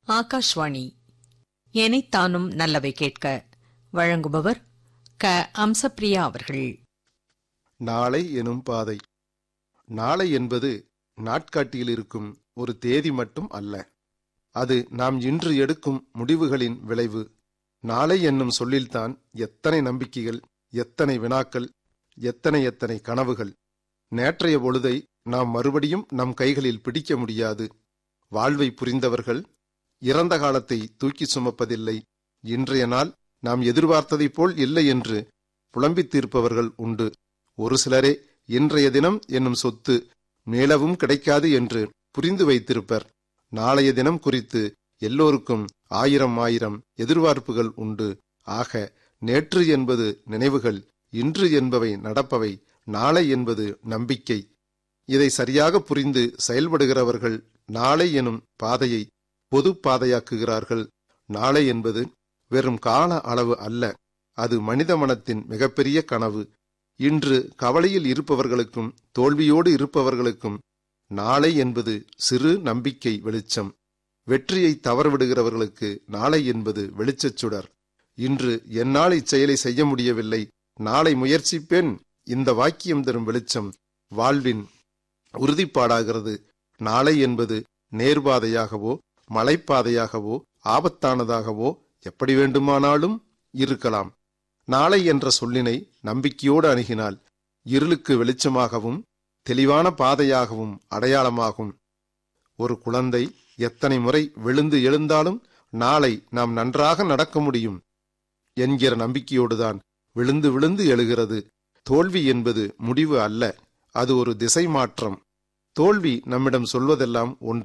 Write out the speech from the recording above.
ஆகாஷ்வாணி எனைத்தானும் நல்லவை கேட்க வழங்குபவர் க அம்சப்பிரியா அவர்கள் நாளை எனும் பாதை நாளை என்பது நாட்காட்டியில் இருக்கும் ஒரு தேதி மட்டும் அல்ல அது நாம் இன்று எடுக்கும் முடிவுகளின் விளைவு நாளை என்னும் சொல்லில்தான் எத்தனை நம்பிக்கைகள் எத்தனை வினாக்கள் எத்தனை எத்தனை கனவுகள் நேற்றைய பொழுதை நாம் மறுபடியும் நம் கைகளில் பிடிக்க முடியாது வாழ்வை புரிந்தவர்கள் இறந்த காலத்தை தூக்கி சுமப்பதில்லை இன்றைய நாள் நாம் எதிர்பார்த்ததைப் போல் இல்லை என்று புலம்பித் தீர்ப்பவர்கள் உண்டு ஒரு சிலரே இன்றைய தினம் என்னும் சொத்து மேலவும் கிடைக்காது என்று புரிந்து வைத்திருப்பர் நாளைய தினம் குறித்து எல்லோருக்கும் ஆயிரம் ஆயிரம் எதிர்பார்ப்புகள் உண்டு ஆக நேற்று என்பது நினைவுகள் இன்று என்பவை நடப்பவை நாளை என்பது நம்பிக்கை இதை சரியாக புரிந்து செயல்படுகிறவர்கள் நாளை எனும் பாதையை பொது பாதையாக்குகிறார்கள் நாளை என்பது வெறும் கால அளவு அல்ல அது மனித மனத்தின் மிகப்பெரிய கனவு இன்று கவலையில் இருப்பவர்களுக்கும் தோல்வியோடு இருப்பவர்களுக்கும் நாளை என்பது சிறு நம்பிக்கை வெளிச்சம் வெற்றியை தவறவிடுகிறவர்களுக்கு நாளை என்பது வெளிச்சச் சுடர் இன்று என்னால் இச்செயலை செய்ய முடியவில்லை நாளை முயற்சிப்பேன் இந்த வாக்கியம் தரும் வெளிச்சம் வாழ்வின் உறுதிப்பாடாகிறது நாளை என்பது நேர்பாதையாகவோ மலைப்பாதையாகவோ ஆபத்தானதாகவோ எப்படி வேண்டுமானாலும் இருக்கலாம் நாளை என்ற சொல்லினை நம்பிக்கையோடு அணுகினால் இருளுக்கு வெளிச்சமாகவும் தெளிவான பாதையாகவும் அடையாளமாகும் ஒரு குழந்தை எத்தனை முறை விழுந்து எழுந்தாலும் நாளை நாம் நன்றாக நடக்க முடியும் என்கிற நம்பிக்கையோடுதான் விழுந்து விழுந்து எழுகிறது தோல்வி என்பது முடிவு அல்ல அது ஒரு திசை மாற்றம் தோல்வி நம்மிடம் சொல்வதெல்லாம் ஒன்று